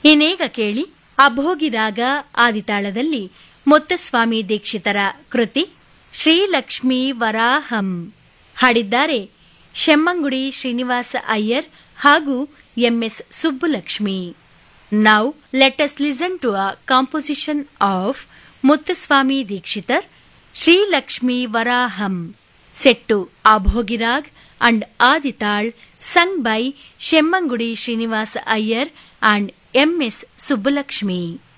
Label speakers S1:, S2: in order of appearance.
S1: ಇನ್ನೇಗ ಕೇಳಿ ಅಭೋಗಿ ರಾಗ ಆದಿತಾಳದಲ್ಲಿ ಮುತ್ತಸ್ವಾಮಿ ದೀಕ್ಷಿತರ ಕೃತಿ ಶ್ರೀಲಕ್ಷ್ಮೀ ವರಾಹಂ ಹಾಡಿದ್ದಾರೆ ಶೆಮ್ಮಂಗುಡಿ ಶ್ರೀನಿವಾಸ ಅಯ್ಯರ್ ಹಾಗೂ M S Subbulakshmi now let us listen to a composition of Muthuswami Dikshitar Srilakshmi Varaham set to Abhogirag and Adital sung by Shemmangudi Srinivasa Iyer and M.S. Subbulakshmi.